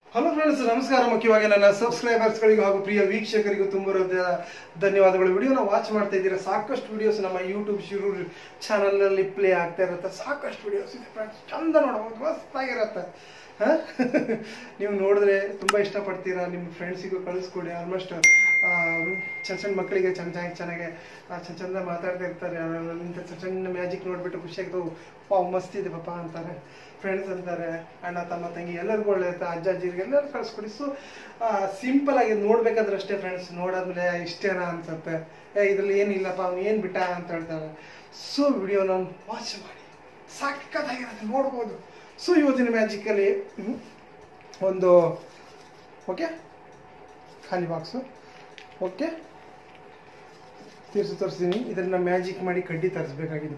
Hello friends ನಮಸ್ಕಾರ ಮುಖ್ಯವಾಗಿ ನನ್ನ ಸಬ್ಸ್ಕ್ರೈಬರ್ಸ್ಗಳಿಗೂ ಹಾಗೂ ಪ್ರಿಯ ವೀಕ್ಷಕರಿಗೂ ತುಂಬ ಹೃದಯದ ಧನ್ಯವಾದಗಳು ವಿಡಿಯೋನ ವಾಚ್ ಮಾಡ್ತಾ ಇದ್ದೀರಾ ಸಾಕಷ್ಟು ವಿಡಿಯೋಸ್ ನಮ್ಮ ಯೂಟ್ಯೂಬ್ ಶಿರು ಚಾನಲ್ನಲ್ಲಿ ಪ್ಲೇ ಆಗ್ತಾ ಇರುತ್ತೆ ಸಾಕಷ್ಟು ವಿಡಿಯೋಸ್ ಇದೆ ಫ್ರೆಂಡ್ಸ್ ಚಂದ ನೋಡ್ಬೋದು ಮಸ್ತಾಗಿರುತ್ತೆ ಹಾಂ ನೀವು ನೋಡಿದ್ರೆ ತುಂಬ ಇಷ್ಟಪಡ್ತೀರಾ ನಿಮ್ಮ ಫ್ರೆಂಡ್ಸಿಗೂ ಕಳಿಸ್ಕೊಡಿ ಆಲ್ಮೋಸ್ಟ್ ಸಣ್ಣ ಸಣ್ಣ ಮಕ್ಕಳಿಗೆ ಚೆನ್ನ ಚೆನ್ನಾಗಿ ಚೆನ್ನಾಗಿ ಆ, ಚಂದ ಚಂದ ಮಾತಾಡ್ತಾ ಇರ್ತಾರೆ ಆಮೇಲೆ ಇಂಥ ಸಣ್ಣ ಸಣ್ಣ ಮ್ಯಾಜಿಕ್ ನೋಡಿಬಿಟ್ಟು ಖುಷಿಯಾಗ್ತವೆ ವಾವ್ ಮಸ್ತ್ ಇದೆ ಪಾಪ ಅಂತಾರೆ ಫ್ರೆಂಡ್ಸ್ ಅಂತಾರೆ ಅಣ್ಣ ತಮ್ಮ ತಂಗಿ ಎಲ್ಲರಿಗೂ ಒಳ್ಳೆ ಇರುತ್ತೆ ಅಜ್ಜ ಅಜ್ಜಿರಿಗೆ ಎಲ್ಲರೂ ಕಳಿಸ್ಕೊಡಿ ಸೊ ಸಿಂಪಲ್ ಆಗಿ ನೋಡ್ಬೇಕಾದ್ರೆ ಅಷ್ಟೇ ಫ್ರೆಂಡ್ಸ್ ನೋಡಾದ್ಮೇಲೆ ಇಷ್ಟೇನಾ ಅನ್ಸುತ್ತೆ ಏ ಇದ್ರಲ್ಲಿ ಏನಿಲ್ಲಪ್ಪ ಅವ್ನು ಏನು ಬಿಟ್ಟ ಅಂತ ಹೇಳ್ತಾರೆ ಸೊ ವಿಡಿಯೋನ ವಾಚ್ ಮಾಡಿ ಸಕ್ಕತ್ತಾಗಿರುತ್ತೆ ನೋಡ್ಬೋದು ಸೊ ಇವತ್ತಿನ ಮ್ಯಾಜಿಕಲ್ಲಿ ಒಂದು ಓಕೆ ಖಾಲಿ ಬಾಕ್ಸು ಓಕೆ ತೀರ್ಸಿ ತೋರಿಸ್ತೀನಿ ಇದನ್ನ ಮ್ಯಾಜಿಕ್ ಮಾಡಿ ಕಡ್ಡಿ ತರಿಸ್ಬೇಕಾಗಿದೆ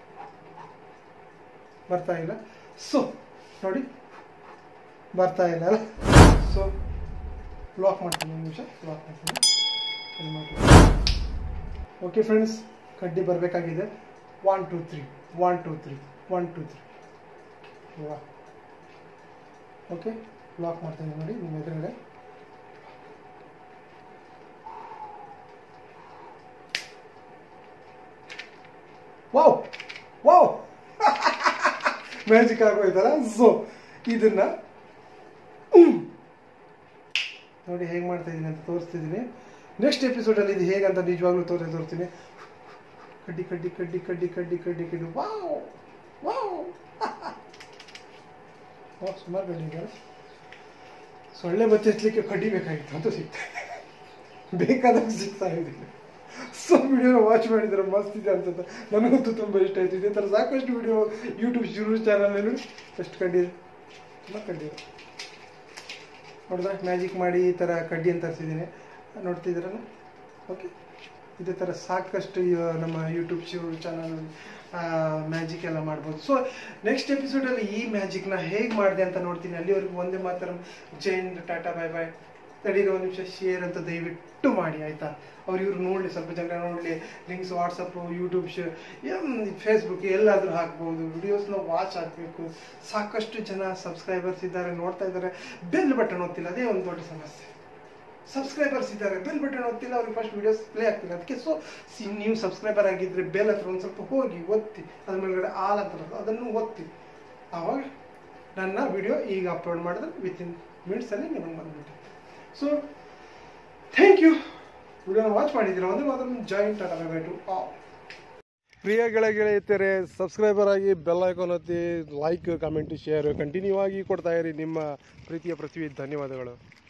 ಬರ್ತಾ ಇಲ್ಲ ಸೊ ನೋಡಿ ಬರ್ತಾ ಇಲ್ಲ ಅಲ್ಲ ಸೊ ಲಾಕ್ ಮಾಡ್ತೀನಿ ಒಂದು ನಿಮಿಷ ಲಾಕ್ ಮಾಡ್ತೀನಿ ಇದು ಮಾಡಿ ಓಕೆ ಫ್ರೆಂಡ್ಸ್ ಕಡ್ಡಿ ಬರಬೇಕಾಗಿದೆ one two three one two three one two three ವಾ ಓಕೆ ಲಾಕ್ ಮಾಡ್ತೀನಿ ನೋಡಿ ನಿಮ್ಮ ಎದುರುಗಡೆ ವಾವ್ ವಾವ್ ಮ್ಯಾಜಿಕ್ ಆಗೋಯ್ತಲ್ಲ ಸೊ ಇದನ್ನ ಉಮ್. ನೋಡಿ ಹೇಗೆ ಮಾಡ್ತಾ ಇದ್ದೀನಿ ಅಂತ ತೋರಿಸ್ತಿದ್ದೀನಿ ನೆಕ್ಸ್ಟ್ ಎಪಿಸೋಡಲ್ಲಿ ಇದು ಹೇಗಂತ ನಿಜವಾಗ್ಲೂ ತೋರಿಸಿ ತೋರಿಸ್ತೀನಿ ಕಡ್ಡಿ ಕಡ್ಡಿ ಕಡ್ಡಿ ಕಡ್ಡಿ ಕಡ್ಡಿ ಕಡ್ಡಿ ಕಡ್ಡಿ ವಾವ್ ವಾವ್ ಓ ಸುಮಾರು ಕಡ್ಡಿ ಇದ್ದಾರೆ ಸೊಳ್ಳೆ ಬಚ್ಚಿಸ್ಲಿಕ್ಕೆ ಕಡ್ಡಿ ಬೇಕಾಗಿತ್ತು ಅಂತ ಸಿಗ್ತಾ ಬೇಕಾದಾಗ ಸಿಗ್ತಾ ಇದ್ದೀನಿ ಸೊ ವಿಡಿಯೋನ ವಾಚ್ ಮಾಡಿದ್ರೆ ಮಸ್ತ್ ಇದೆ ಅನ್ಸುತ್ತೆ ನನಗಂತೂ ತುಂಬ ಇಷ್ಟ ಆಯ್ತು ಇದೇ ಥರ ಸಾಕಷ್ಟು ವಿಡಿಯೋ ಯೂಟ್ಯೂಬ್ ಶಿರು ಚಾನಲ್ನಲ್ಲಿ ನೋಡಿ ಎಷ್ಟು ಕಡ್ಡಿ ಇದೆ ತುಂಬ ಕಡ್ಡಿ ಇದೆ ನೋಡಿದ್ರೆ ಮ್ಯಾಜಿಕ್ ಮಾಡಿ ಈ ಥರ ಕಡ್ಡಿ ಅಂತ ತರಿಸಿದ್ದೀನಿ ನೋಡ್ತಿದ್ದೀರಲ್ಲ ಓಕೆ ಇದೇ ಥರ ಸಾಕಷ್ಟು ಇವ- ನಮ್ಮ ಯೂಟ್ಯೂಬ್ ಶಿವರು ಚಾನಲಲ್ಲಿ ಮ್ಯಾಜಿಕ್ ಎಲ್ಲ ಮಾಡ್ಬೋದು ಸೊ ನೆಕ್ಸ್ಟ್ ಎಪಿಸೋಡಲ್ಲಿ ಈ ಮ್ಯಾಜಿಕ್ನ ಹೇಗೆ ಮಾಡಿದೆ ಅಂತ ನೋಡ್ತೀನಿ ಅಲ್ಲಿವರೆಗೂ ಒಂದೇ ಮಾತ್ರ ಜೈನ್ ಟಾಟಾ ಬಾಯ್ ಬಾಯ್ ತಡೀರಿ ಒಂದು ನಿಮಿಷ ಶೇರ್ ಅಂತ ದಯವಿಟ್ಟು ಮಾಡಿ ಆಯಿತಾ ಅವ್ರು ಇವ್ರು ನೋಡಲಿ ಸ್ವಲ್ಪ ಜನ ನೋಡಲಿ ಲಿಂಕ್ಸ್ ವಾಟ್ಸಪ್ಪು ಯೂಟ್ಯೂಬ್ ಶೇ ಫೇಸ್ಬುಕ್ ಎಲ್ಲಾದರೂ ಹಾಕ್ಬೋದು ವಿಡಿಯೋಸ್ನ ವಾಚ್ ಆಗಬೇಕು ಸಾಕಷ್ಟು ಜನ ಸಬ್ಸ್ಕ್ರೈಬರ್ಸ್ ಇದ್ದಾರೆ ನೋಡ್ತಾ ಇದ್ದಾರೆ ಬೆಲ್ ಬಟನ್ ಒತ್ತಿಲ್ಲ ಅದೇ ಒಂದು ದೊಡ್ಡ ಸಮಸ್ಯೆ ಸಬ್ಸ್ಕ್ರೈಬರ್ಸ್ ಇದ್ದಾರೆ ಬೆಲ್ ಬಟನ್ ಒತ್ತಿಲ್ಲ ಅವ್ರಿಗೆ ಫಸ್ಟ್ ವಿಡಿಯೋಸ್ ಪ್ಲೇ ಆಗ್ತಿಲ್ಲ ಅದಕ್ಕೆ ಸೊ ನೀವು ಸಬ್ಸ್ಕ್ರೈಬರ್ ಆಗಿದ್ರೆ ಬೆಲ್ ಹತ್ರ ಒಂದು ಸ್ವಲ್ಪ ಹೋಗಿ ಒತ್ತಿ ಅದ್ರ ಮೇಲ್ಗಡೆ ಆಲ್ ಅಂತ ಬರುತ್ತೆ, ಅದನ್ನು ಒತ್ತಿ ಆವಾಗ ನನ್ನ ವಿಡಿಯೋ ಈಗ ಅಪ್ಲೋಡ್ ಮಾಡಿದ್ರೆ ವಿತಿನ್ ಮಿನಿಟ್ಸಲ್ಲಿ ನಿಮಗೆ ಬಂದ್ಬಿಟ್ಟು ಸೊ ಥ್ಯಾಂಕ್ ಯು ವಿಡಿಯೋನ ವಾಚ್ ಮಾಡಿದ್ದೀರಾ ಅಂದರೆ ಅದನ್ನು ಜಾಯಿಂಟ್ ಆಗಬೇಕು ಪ್ರಿಯ ಗೆಳೆಯ ಗೆಳೆಯತರೆ ಸಬ್ಸ್ಕ್ರೈಬರ್ ಆಗಿ ಬೆಲ್ ಐಕಾನ್ ಒತ್ತಿ ಲೈಕ್ ಕಮೆಂಟ್ ಶೇರ್ ಕಂಟಿನ್ಯೂ ಆಗಿ ಕೊಡ್ತಾ ಇರಿ ನಿಮ್ಮ ಪ್ರೀತಿಯ ಪೃಥ್ವಿ ಧನ್ಯವಾದಗಳು